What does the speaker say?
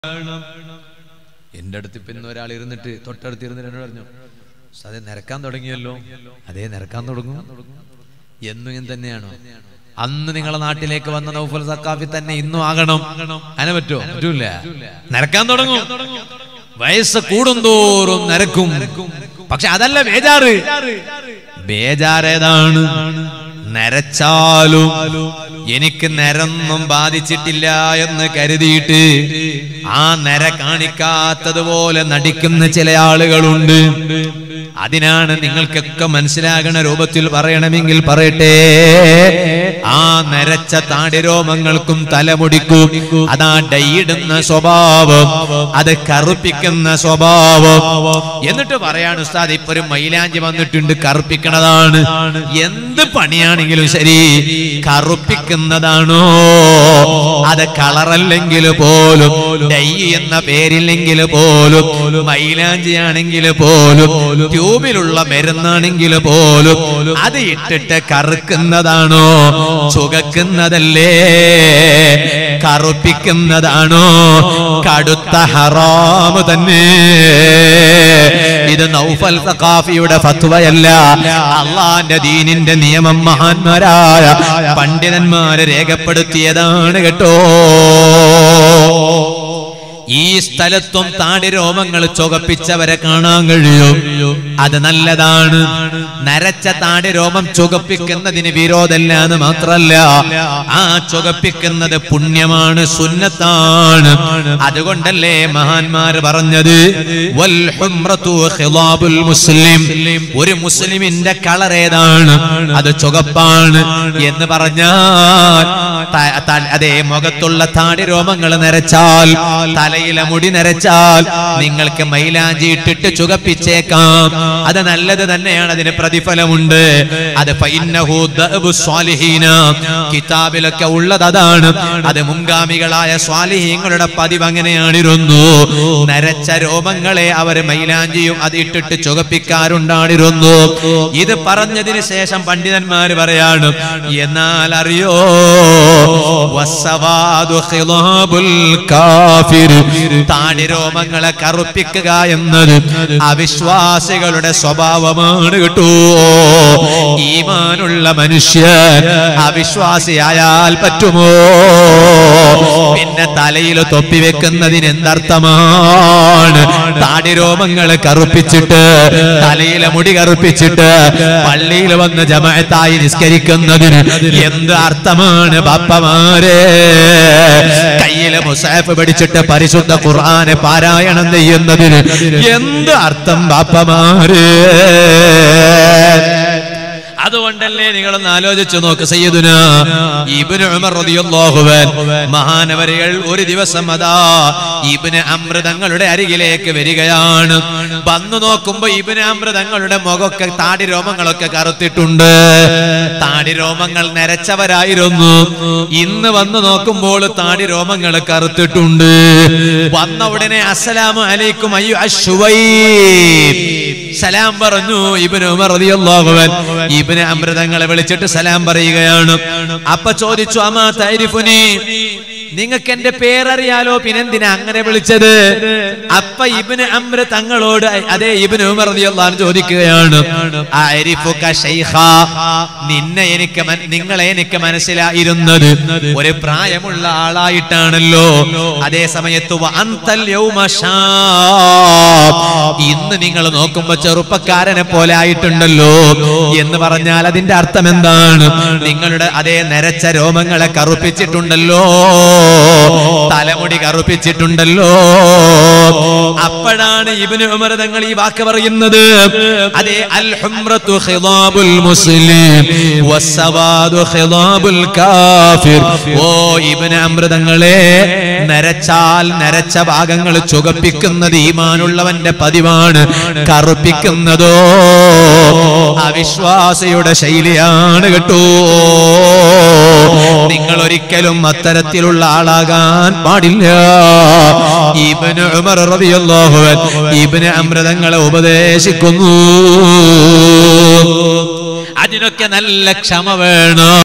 എന്റെ അടുത്ത് ഇപ്പൊ ഇന്ന് ഒരാൾ ഇരുന്നിട്ട് തൊട്ടടുത്ത് ഇരുന്നിട്ട് എന്നോട് പറഞ്ഞു അതെ നിരക്കാൻ തുടങ്ങിയല്ലോ അതേ നിരക്കാൻ തുടങ്ങും എന്നും ഇങ്ങനെ തന്നെയാണോ അന്ന് നിങ്ങളെ നാട്ടിലേക്ക് വന്ന നൗഫൽ സക്കാഫി തന്നെ ഇന്നും ആകണം അങ്ങനെ പറ്റുമോ പറ്റൂല നിരക്കാൻ തുടങ്ങും വയസ്സ് കൂടുന്തോറും നിരക്കും പക്ഷെ അതല്ല ബേജാറ് ബേജാറേതാണ് നരച്ചാലും എനിക്ക് നരൊന്നും ബാധിച്ചിട്ടില്ല എന്ന് കരുതിയിട്ട് ആ നര കാണിക്കാത്തതുപോലെ നടിക്കുന്ന ചില ആളുകളുണ്ട് അതിനാണ് നിങ്ങൾക്കൊക്കെ മനസ്സിലാകണ രൂപത്തിൽ പറയണമെങ്കിൽ പറയട്ടെ ആ നരച്ച താടിരോമങ്ങൾക്കും തലമുടിക്കും അതാ ഡൈയിടുന്ന സ്വഭാവം അത് കറുപ്പിക്കുന്ന സ്വഭാവം എന്നിട്ട് പറയാണ് ഉസ്താദ് ഇപ്പൊ ഒരു മൈലാഞ്ചി വന്നിട്ടുണ്ട് കറുപ്പിക്കണതാണ് എന്ത് പണിയാണെങ്കിലും ശരി കറുപ്പിക്കുന്നതാണോ അത് കളറല്ലെങ്കിൽ പോലും ഡൈ എന്ന പേരില്ലെങ്കിൽ പോലും മൈലാഞ്ചി ആണെങ്കിൽ പോലും ട്യൂബിലുള്ള മരുന്നാണെങ്കിൽ പോലും അത് ഇട്ടിട്ട് കറുക്കുന്നതാണോ ചുകക്കുന്നതല്ലേ കറുപ്പിക്കുന്നതാണോ കടുത്ത ഹറാമ് തന്നെ ഇത് നൗഫൽ സഖാഫിയുടെ ഫത്വയല്ല അള്ളാന്റെ ദീനിന്റെ നിയമം മഹാന്മാരായ പണ്ഡിതന്മാര് രേഖപ്പെടുത്തിയതാണ് കേട്ടോ ഈ സ്ഥലത്തും താടി രോമങ്ങൾ ചുകപ്പിച്ചവരെ കാണാൻ കഴിയും അത് നല്ലതാണ് നരച്ച താടി രോമം ചുകപ്പിക്കുന്നതിന് വിരോധമല്ല എന്ന് മാത്രല്ല ആ ചുകപ്പിക്കുന്നത് പുണ്യമാണ് സുന്നത്താണ് അതുകൊണ്ടല്ലേ മഹാന്മാർ പറഞ്ഞത് വൽ ഹുംറത്തു ഖിലാബുൽ മുസ്ലിം ഒരു മുസ്ലിമിന്റെ കളർ ഏതാണ് അത് ചുകപ്പാണ് എന്ന് പറഞ്ഞാൽ ത- ത- അതേ മുഖത്തുള്ള താടി രോമങ്ങൾ നരച്ചാൽ തലയിലെ മുടി നരച്ചാൽ നിങ്ങൾക്ക് മൈലാഞ്ചി ഇട്ടിട്ട് ചുകപ്പിച്ചേക്കാം അത് നല്ലത് തന്നെയാണ് അതിന് പ്രതിഫലമുണ്ട് അത് ഫഇന്നഹു ദഅബു സ്വാലിഹീന കിതാബിലൊക്കെ ഉള്ളത് അതാണ് അത് മുൻഗാമികളായ സ്വാലിഹീങ്ങളുടെ പതിവ് അങ്ങനെയാണിരുന്നു നരച്ച രോമങ്ങളെ അവർ മൈലാഞ്ചിയും അത് ഇട്ടിട്ട് ചുകപ്പിക്കാറുണ്ടായിരുന്നു ഇത് പറഞ്ഞതിന് ശേഷം പണ്ഡിതന്മാര് പറയാണ് എന്നാൽ അറിയോ വസ്സവാദു ഖിലാബുൽ കാഫിർ താടി രോമങ്ങളെ കറുപ്പിക്കുക എന്നത് അവിശ്വാസികളുടെ സ്വഭാവമാണ് കേട്ടോ ഈമാനുള്ള മനുഷ്യൻ അവിശ്വാസിയായാൽ പറ്റുമോ പിന്നെ തലയിൽ തൊപ്പി വെക്കുന്നതിന് എന്തർത്ഥമാണ് താടി രോമങ്ങളെ കറുപ്പിച്ചിട്ട് തലയിലെ മുടി കറുപ്പിച്ചിട്ട് പള്ളിയിൽ വന്ന് ജമാഅത്തായി നിസ്കരിക്കുന്നതിന് എന്ത് അർത്ഥമാണ് ബാപ്പമാരെ കയ്യിലെ മുസാഫ് പിടിച്ചിട്ട് പരിശുദ്ധ ഖുർആന് പാരായണം ചെയ്യുന്നതിന് എന്ത് അർത്ഥം ബാപ്പമാരെ അതുകൊണ്ടല്ലേ നിങ്ങളൊന്ന് ആലോചിച്ചു നോക്ക് സയ്യിദുന ഇബ്നു ഉമർ റളിയല്ലാഹു അൻഹു മഹാനവരികൾ ഒരു ദിവസം അതാ ഇബ്നു അംർ തങ്ങളുടെ അരികിലേക്ക് വരികയാണ് വന്നു നോക്കുമ്പോ ഇബ്നു അംർ തങ്ങളുടെ മുഖമൊക്കെ താടി രോമങ്ങളൊക്കെ കറുത്തിട്ടുണ്ട് താടി രോമങ്ങൾ നരച്ചവരായിരുന്നു ഇന്ന് വന്നു നോക്കുമ്പോൾ താടി രോമങ്ങൾ കറുത്തിട്ടുണ്ട് വന്ന ഉടനെ അസ്സലാമു അലൈക്കും അയ്യോ അശ്വൈബ് സലാം പറഞ്ഞു ഇബ്നു ഉമർ റളിയല്ലാഹു അൻഹു ഇബ്നു അമൃതങ്ങളെ വിളിച്ചിട്ട് സലാം പറയുകയാണ് അപ്പൊ ചോദിച്ചു അമാ തൈരിഫുനി നിങ്ങൾക്ക് എന്റെ പേരറിയാലോ പിന്നെന്തിനാ അങ്ങനെ വിളിച്ചത് അപ്പ ഇബ്നു അമ്ര തങ്ങളോട് അതേ ഇബ്നു ഉമർ റളിയല്ലാഹു അൻഹു ചോദിക്കുകയാണ് അരിഫുക ശൈഖാ നിന്നെ എനിക്ക് മൻ- നിങ്ങളെ എനിക്ക് മനസ്സിലായിരുന്നത് ഒരു പ്രായമുള്ള ആളായിട്ടാണല്ലോ അതേ സമയത്ത് വ അന്തൽ യൗമ ശാബ്. ഇന്ന് നിങ്ങൾ നോക്കുമ്പോ ചെറുപ്പക്കാരനെ പോലെ ആയിട്ടുണ്ടല്ലോ എന്ന് പറഞ്ഞാൽ അതിന്റെ അർത്ഥം എന്താണ് നിങ്ങളുടെ അതേ നരച്ച രോമങ്ങളെ കറുപ്പിച്ചിട്ടുണ്ടല്ലോ തലമുടി കറുപ്പിച്ചിട്ടുണ്ടല്ലോ അപ്പോഴാണ് ഇബ്നു ഉമർ തങ്ങൾ ഈ വാക്ക് പറയുന്നത് അതേ അൽ ഹുംറത്തു ഖിദാബുൽ മുസ്ലിം വസ്സവാദു ഖിദാബുൽ കാഫിർ ഓ ഇബ്നു അംർ തങ്ങളെ നരച്ചാൽ നരച്ച ഭാഗങ്ങൾ ചുകപ്പിക്കുന്നത് ഈമാനുള്ളവന്റെ പതിവാണ് കറുപ്പിക്കുന്നതോ അവിശ്വാസിയുടെ ശൈലിയാണ് കേട്ടോ നിങ്ങൾ ഒരിക്കലും അത്തരത്തിലുള്ള ആളാകാൻ പാടില്ല ഇബ്നു ഉമർ റളിയല്ലാഹു അൻഹു ഇബ്നു അമൃതങ്ങളെ ഉപദേശിക്കുന്നു അതിനൊക്കെ നല്ല ക്ഷമ വേണം